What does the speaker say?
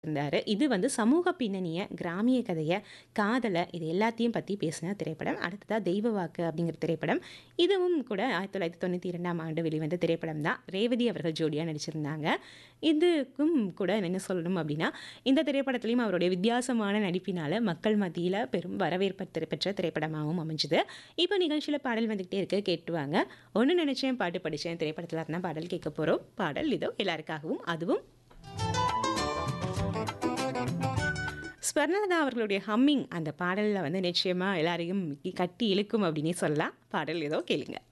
இருந்தாரு. இது வந்து சமூக பின்னணிய, கிராமிய கதைய, காதல இது எல்லாத்தையும் பத்தி பேசின திரைப்படம். அடுத்ததா தெய்வ வாக்கு அப்படிங்கிற திரைப்படம். இதுவும் கூட 1992ஆம் ஆண்டு வெளிவந்த திரைப்படம் தான். ரேவதி அவர்கள் ஜோடியா நடிச்சிருந்தாங்க. இதுக்கும் கூட என்ன சொல்லணும் அப்படின்னா, இந்த திரைப்படத்திலயும் அவருடைய வித்தியாசமான நடிப்பினால மக்கள் மத்தியில பெரும் வரவேற்பு திரை பெற்ற திரைப்படமாவும் அமைஞ்சது. இப்போ நிகழ்ச்சியில பாடல் வந்துகிட்டே இருக்கு. கேட்டு வாங்க. "ஒண்ணு நெனச்சேன் பாட்டு படிச்சேன்" திரைப்படத்துல இருந்து தான் பாடல் கேட்க போறோம். பாடல் இதோ எல்லாருக்காகவும். அதுவும் ஸ்வர்ணலதா அவர்களுடைய ஹம்மிங் அந்த பாடல்ல வந்து நிச்சயமா எல்லாரையும் கட்டி இழுக்கும் அப்படின்னே சொல்லலாம். பாடல் இதோ கேளுங்க.